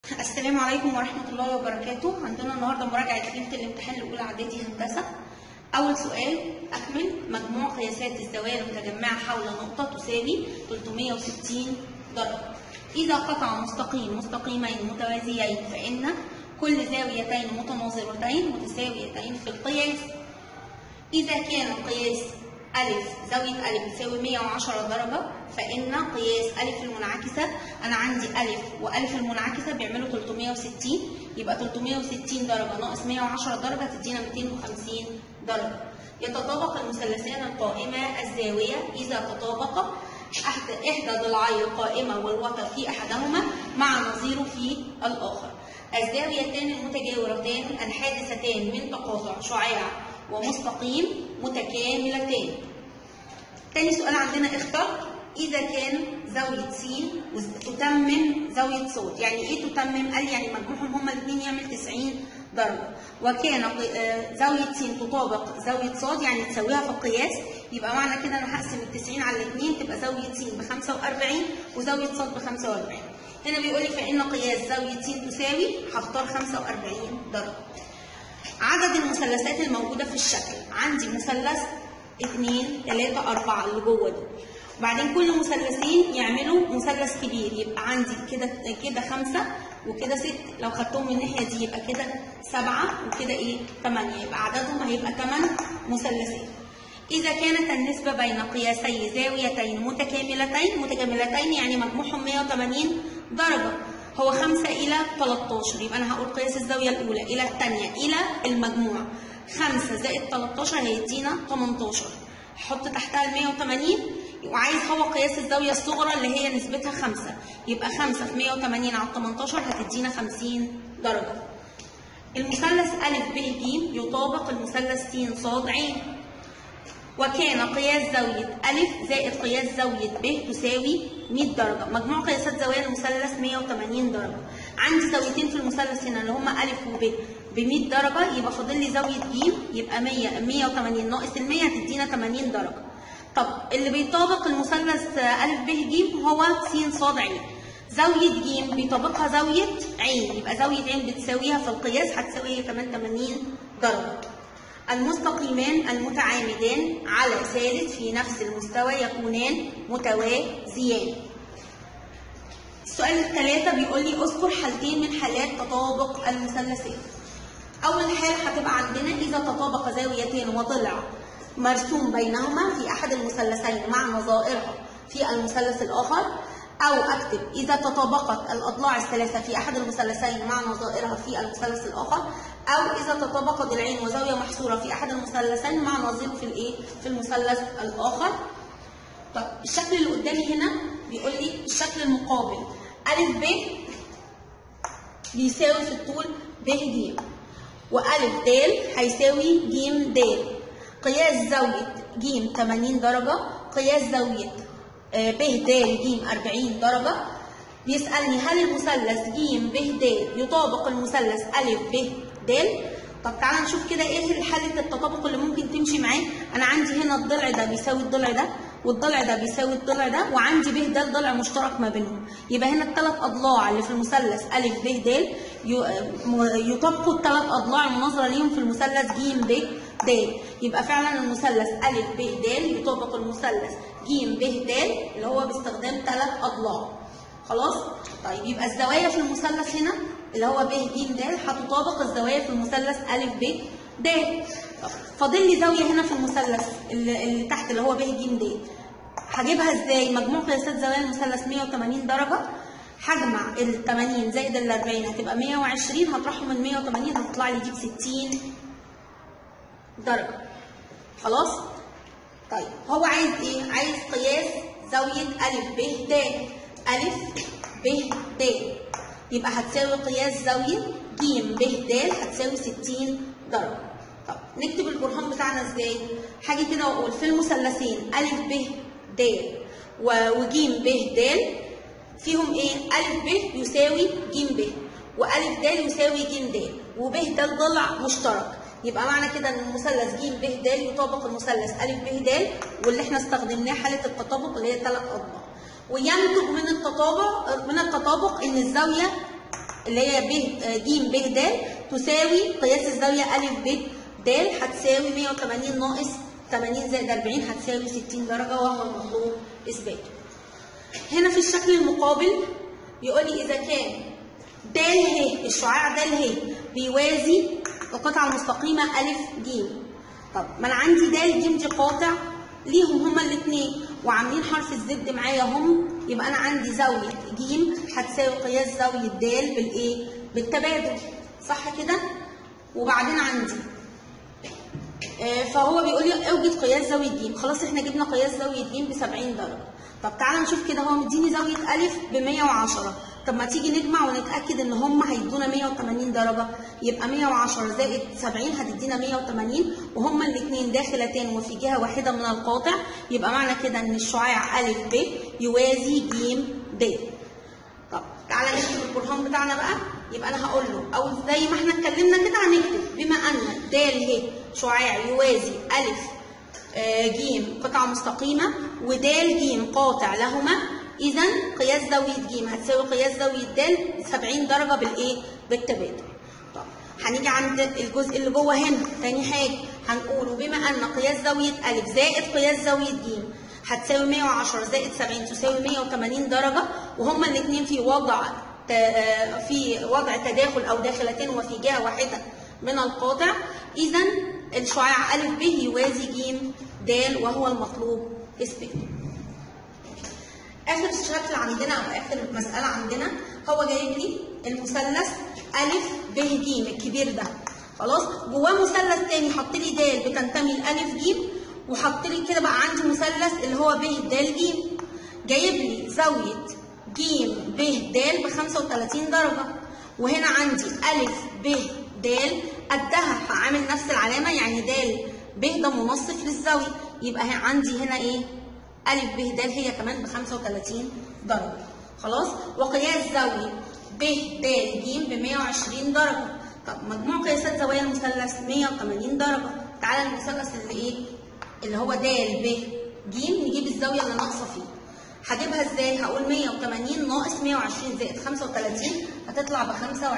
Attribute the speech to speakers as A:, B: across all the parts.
A: السلام عليكم ورحمة الله وبركاته عندنا النهاردة مراجعة ليلة الامتحان الأولى إعدادي هندسة أول سؤال أكمل مجموع قياسات الزوايا المتجمعة حول نقطة تساوي 360 درجة إذا قطع مستقيم مستقيمين متوازيين فإن كل زاويتين متناظرتين متساويتين في القياس إذا كان قياس ألف زاوية ألف تساوي 110 درجة فإن قياس ألف المنعكسة أنا عندي ألف وألف المنعكسة بيعملوا 360 يبقى 360 درجة ناقص 110 درجة تدينا 250 درجة يتطابق المثلثان القائمة الزاوية إذا تطابق أحد- إحدى ضلعي القائمة والوتر في أحدهما مع نظيره في الآخر الزاويتان المتجاورتان الحادثتان من تقاطع شعاع ومستقيم متكاملتان تاني سؤال عندنا اختر إذا كان زاوية س تتمم زاوية ص يعني إيه تتمم؟ قال يعني مجموعهم هما الاثنين يعمل 90 درجة وكان ق- آه، زاوية س تطابق زاوية ص يعني تساويها في القياس يبقى معنى كده أنا هقسم ال 90 على الاثنين تبقى زاوية س ب 45 وزاوية ص ب 45 هنا بيقول لي فإن قياس زاوية س تساوي هختار 45 درجة عدد المثلثات الموجودة في الشكل عندي مثلث اتنين تلاتة أربعة اللي جوه دول وبعدين كل مثلثين يعملوا مثلث كبير يبقى عندي كده كده خمسة وكده ست لو خدتهم من الناحية دي يبقى كده سبعة وكده ايه تمانية يبقى عددهم هيبقى تمن مثلثات إذا كانت النسبة بين قياسي زاويتين متكاملتين متكاملتين يعني مجموعهم 180 درجة هو 5 إلى 13 يبقى أنا هقول قياس الزاوية الأولى إلى الثانية إلى المجموع 5 زائد 13 هيدينا 18 حط تحتها ال 180 وعايز هو قياس الزاوية الصغرى اللي هي نسبتها 5 يبقى 5 في 180 على 18 هتدينا 50 درجة المثلث أ ب ج يطابق المثلث س ص ع وكان قياس زاوية أ زائد قياس زاوية ب تساوي 100 درجة مجموع قياسات زوايا المثلث 180 درجة عندي زاويتين في المثلث هنا اللي هما أ وب ب 100 درجة يبقى فاضل لي زاوية ج يبقى 100 180 ناقص ال 100 هتدينا 80 درجة طب اللي بيطابق المثلث أ ب ج هو س ص ع زاوية ج بيطابقها زاوية عين يبقى زاوية عين بتساويها في القياس هتساوي كمان 80 درجة المستقيمان المتعامدان على ثالث في نفس المستوى يكونان متوازيان السؤال الثلاثة بيقول لي اذكر حالتين من حالات تطابق المثلثات أول حالة هتبقى عندنا إذا تطابق زاويتين وضلع مرسوم بينهما في أحد المثلثين مع نظائرها في المثلث الآخر أو أكتب إذا تطابقت الأضلاع الثلاثة في أحد المثلثين مع نظائرها في المثلث الآخر أو إذا تطابق ضلعين وزاوية محصورة في أحد المثلثين مع نظيره في الإيه؟ في المثلث الآخر. طب الشكل اللي قدامي هنا بيقول لي الشكل المقابل أ ب بيساوي في الطول ب ج وألف د هيساوي ج د قياس زاوية ج 80 درجة قياس زاوية آه، ب د ج 40 درجة بيسألني هل المثلث ج ب د يطابق المثلث أ ب د طب تعالى نشوف كده ايه حالة التطابق اللي ممكن تمشي معاه انا عندي هنا الضلع ده بيساوي الضلع ده والضلع ده بيساوي الضلع ده وعندي ب د ضلع مشترك ما بينهم يبقى هنا الثلاث اضلاع اللي في المثلث أ ب د ي- م- يطابقوا الثلاث اضلاع المناظره ليهم في المثلث ج ب د يبقى فعلا المثلث أ ب د يطابق المثلث ج ب د اللي هو باستخدام ثلاث اضلاع خلاص طيب يبقى الزوايا في المثلث هنا اللي هو ب ج د هتطابق الزوايا في المثلث أ ب د طب فاضل لي زاويه هنا في المثلث اللي, اللي تحت اللي هو ب ج د هجيبها ازاي مجموع قياسات زوايا المثلث 180 درجه هجمع ال 80 زائد ال 40 هتبقى 120 هطرحهم من 180 هتطلع لي دي ب 60 درجه خلاص طيب هو عايز ايه عايز قياس زاويه ا ب د ا ب د يبقى هتساوي قياس زاويه ج ب د هتساوي 60 درجه طب نكتب البرهان بتاعنا ازاي هاجي كده واقول في المثلثين ا ب د و- وج ب د فيهم ايه ا ب يساوي ج ب والف د يساوي ج د وب د ضلع مشترك يبقى معنى كده ان المثلث ج ب د يطابق المثلث ا ب د واللي احنا استخدمناه حاله التطابق اللي هي ثلاث اضلاع وينتج من التطابق من التطابق ان الزاويه اللي هي ب ج ب د تساوي قياس الزاويه ا ب د هتساوي 180 ناقص 80 زائد 40 هتساوي 60 درجه وهو المطلوب اثباته. هنا في الشكل المقابل بيقول لي اذا كان د ه الشعاع د ه بيوازي القطعه المستقيمه ا ج طب ما انا عندي د ج دي قاطع ليهم هما الاثنين وعاملين حرف الزد معايا هم يبقى انا عندي زاويه ج هتساوي قياس زاويه د بالايه؟ بالتبادل صح كده؟ وبعدين عندي آه فهو بيقول لي اوجد قياس زاويه ج خلاص احنا جبنا قياس زاويه ج ب 70 درجه طب تعالى نشوف كده هو مديني زاويه ا ب 110 طب ما تيجي نجمع ونتاكد ان هم هيدونا 180 درجه يبقى 110 زائد 70 هتدينا 180 وهما الاثنين داخلتان وفي جهه واحده من القاطع يبقى معنى كده ان الشعاع ا ب يوازي ج د طب تعالى نكتب البرهان بتاعنا بقى يبقى انا هقول له او زي ما احنا اتكلمنا كده هنكتب بما ان د ه شعاع يوازي ا ج قطعه مستقيمه ود ج قاطع لهما اذا قياس زاويه ج هتساوي قياس زاويه د 70 درجه بالايه بالتبادل طب هنيجي عند الجزء اللي جوه هنا تاني حاجه هنقول بما ان قياس زاويه ا زائد قياس زاويه ج هتساوي 110 زائد 70 تساوي 180 درجه وهما الاثنين في وضع في وضع تداخل او داخلتين وفي جهه واحده من القاطع اذا الشعاع ا ب يوازي ج د وهو المطلوب اثباته اخر شكل عندنا او اخر مساله عندنا هو جايب لي المثلث ا ب ج الكبير ده خلاص جواه مثلث تاني حط لي د بتنتمي لالف ج وحط لي كده بقى عندي مثلث اللي هو ب د ج جايب لي زاويه ج ب د ب 35 درجه وهنا عندي ا ب د قدها هعمل نفس العلامه يعني د ب ده منصف للزاويه يبقى عندي هنا ايه ا ب د هي كمان ب 35 درجه خلاص وقياس زاويه ب د ج ب 120 درجه طب مجموع قياسات زوايا المثلث 180 درجه تعالى المثلث اللي ايه اللي هو د ب ج نجيب الزاويه اللي ناقصه فيه هجيبها ازاي هقول 180 ناقص 120 زائد 35 هتطلع ب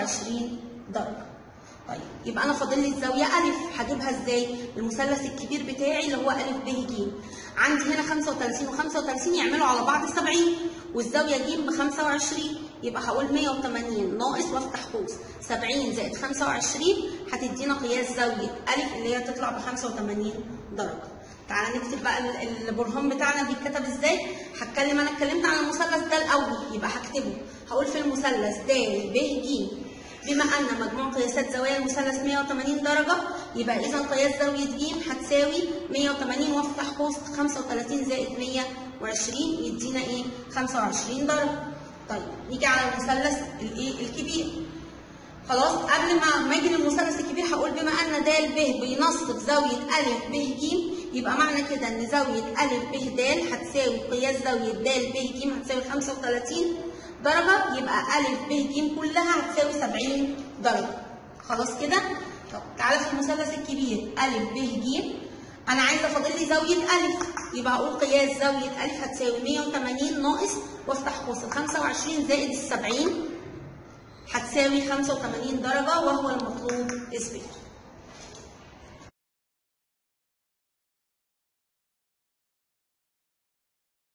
A: 25 درجه طيب يبقى انا فاضل لي الزاويه ا هجيبها ازاي المثلث الكبير بتاعي اللي هو ا ب ج عندي هنا 35 و35 يعملوا على بعض 70 والزاويه ج ب 25 يبقى هقول 180 ناقص وافتح قوس 70 زائد 25 هتدينا قياس زاويه ا اللي هي تطلع ب 85 درجه تعالى نكتب بقى البرهان بتاعنا بيتكتب ازاي هتكلم انا اتكلمت عن المثلث ده الاول يبقى هكتبه هقول في المثلث د ب ج بما ان مجموع قياسات زوايا المثلث 180 درجه يبقى اذا قياس زاويه ج هتساوي 180 وافتح قوس 35 زائد 120 يدينا ايه 25 درجه طيب نيجي على المثلث الايه الكبير خلاص قبل ما ما اجي للمثلث الكبير هقول بما ان د ب بينصب زاويه ا ب ج يبقى معنى كده ان زاويه ا ب د هتساوي قياس زاويه د ب ج هتساوي 35 درجه يبقى ا ب ج كلها هتساوي 70 درجه خلاص كده طب تعالى في المثلث الكبير ا ب ج انا عايزه فاضل لي زاويه ا يبقى هقول قياس زاويه ا هتساوي 180 ناقص وافتح قوس 25 زائد ال 70 هتساوي 85 درجة وهو المطلوب اثباته.